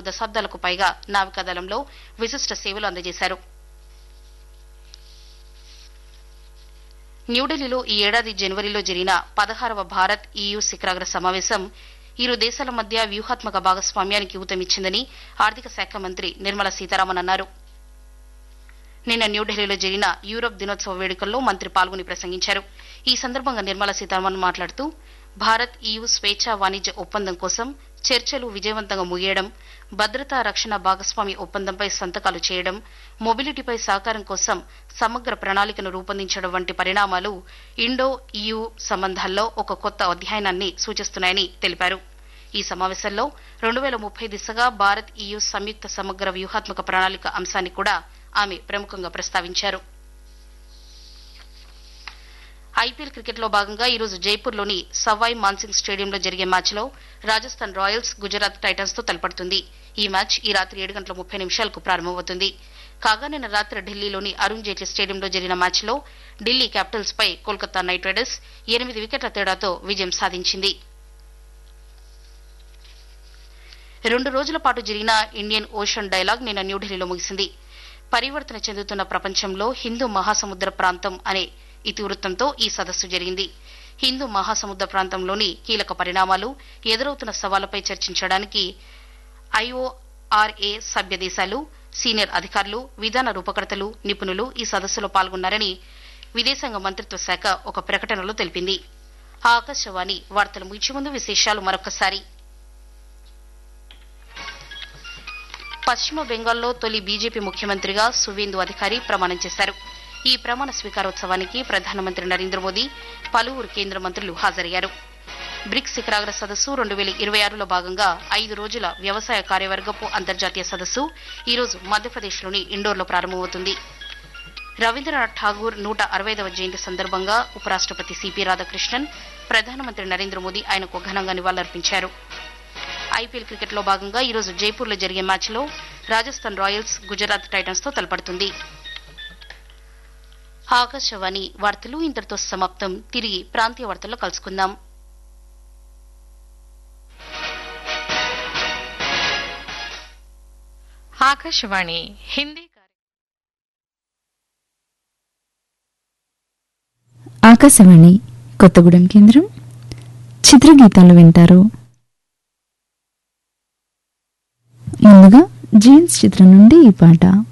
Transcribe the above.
దశాబ్దాలకు పైగా నావికాదళంలో విశిష్ట సేవలు అందజేశారు న్యూఢిల్లీలో ఈ ఏడాది జనవరిలో జరిగిన పదహారవ భారత్ ఈయూ శిఖరాగ్ర సమావేశం ఇరు దేశాల మధ్య వ్యూహాత్మక భాగస్వామ్యానికి ఊతమిచ్చిందని ఆర్థిక శాఖ మంత్రి నిర్మలా సీతారామన్ అన్నారు నిన్న న్యూఢిల్లీలో జరిగిన యూరప్ దినోత్సవ వేడుకల్లో మంత్రి పాల్గొని ప్రసంగించారు ఈ సందర్భంగా నిర్మలా సీతారామన్ మాట్లాడుతూ భారత్ ఈయూ స్వేచ్ఛా వాణిజ్య ఒప్పందం కోసం చర్చలు విజయవంతంగా ముగియడం భద్రతా రక్షణ భాగస్వామి ఒప్పందంపై సంతకాలు చేయడం మొబిలిటీపై సహకారం కోసం సమగ్ర ప్రణాళికను రూపొందించడం వంటి పరిణామాలు ఇండో ఈయూ సంబంధాల్లో ఒక కొత్త అధ్యాయాన్ని సూచిస్తున్నాయని తెలిపారు ఈ సమావేశంలో రెండు వేల ముప్పై దిశగా భారత్ ఈయూ సంయుక్త సమగ్ర వ్యూహాత్మక ప్రణాళిక అంశాన్ని కూడా ఆమె ప్రముఖంగా ప్రస్తావించారు ఐపీఎల్ క్రికెట్ లో భాగంగా ఈరోజు జైపూర్లోని సవాయ్ మాన్సింగ్ స్టేడియంలో జరిగే మ్యాచ్లో రాజస్థాన్ రాయల్స్ గుజరాత్ టైటన్స్ తో తలపడుతుంది ఈ మ్యాచ్ ఈ రాత్రి ఏడు గంటల ముప్పై నిమిషాలకు ప్రారంభమవుతుంది కాగా నిన్న రాత్రి ఢిల్లీలోని అరుణ్ జైట్లీ స్టేడియంలో జరిగిన మ్యాచ్లో ఢిల్లీ క్యాపిటల్స్ పై కోల్కతా నైట్ రైడర్స్ ఎనిమిది వికెట్ల తేడాతో విజయం సాధించింది రెండు రోజుల పాటు జరిగిన ఇండియన్ ఓషన్ డైలాగ్ నిన్న న్యూఢిల్లీలో ముగిసింది పరివర్తన చెందుతున్న ప్రపంచంలో హిందూ మహాసముద్ర ప్రాంతం అనే ఇతివృత్తంతో ఈ సదస్సు జరిగింది హిందూ మహాసముద్ర ప్రాంతంలోని కీలక పరిణామాలు ఎదురవుతున్న సవాళ్లపై చర్చించడానికి ఐఓఆర్ఏ సభ్య దేశాలు సీనియర్ అధికారులు విధాన రూపకర్తలు నిపుణులు ఈ సదస్సులో పాల్గొన్నారని విదేశాంగ మంత్రిత్వ శాఖ ఒక ప్రకటనలో తెలిపింది ఆ ఆకాశవాణి వార్తలు ముగించే ముందు విశేషాలు మరొకసారి పశ్చిమ బెంగాల్లో తొలి బీజేపీ ముఖ్యమంత్రిగా సువేందు అధికారి ప్రమాణం చేశారు ఈ ప్రమాణ స్వీకారోత్సవానికి ప్రధానమంత్రి నరేంద్ర మోదీ పలువురు కేంద్ర మంత్రులు హాజరయ్యారు బ్రిక్స్ శిఖరాగ్ర సదస్సు రెండు వేల ఇరవై ఆరులో భాగంగా ఐదు రోజుల వ్యవసాయ కార్యవర్గపు అంతర్జాతీయ సదస్సు ఈరోజు మధ్యప్రదేశ్లోని ఇండోర్లో ప్రారంభమవుతుంది రవీంద్రనాథ్ ఠాగూర్ నూట అరవైదవ జయంతి సందర్భంగా ఉపరాష్టపతి సిపి రాధాకృష్ణన్ ప్రధానమంత్రి నరేంద్ర మోదీ ఆయనకు ఘనంగా నివాళులర్పించారు ఐపీఎల్ క్రికెట్లో భాగంగా ఈరోజు జైపూర్లో జరిగే మ్యాచ్లో రాజస్థాన్ రాయల్స్ గుజరాత్ టైటన్స్ తో తలపడుతుంది ఆకాశవాణి వార్తలు ఇంతటితో సమాప్తం తిరిగి ప్రాంతీయ వార్తల్లో కలుసుకుందాం ఆకాశవాణి హిందీ ఆకాశవాణి కొత్తగూడెం కేంద్రం చిత్రగీతాలు వింటారు ముందుగా జీన్స్ చిత్రం నుండి ఈ పాట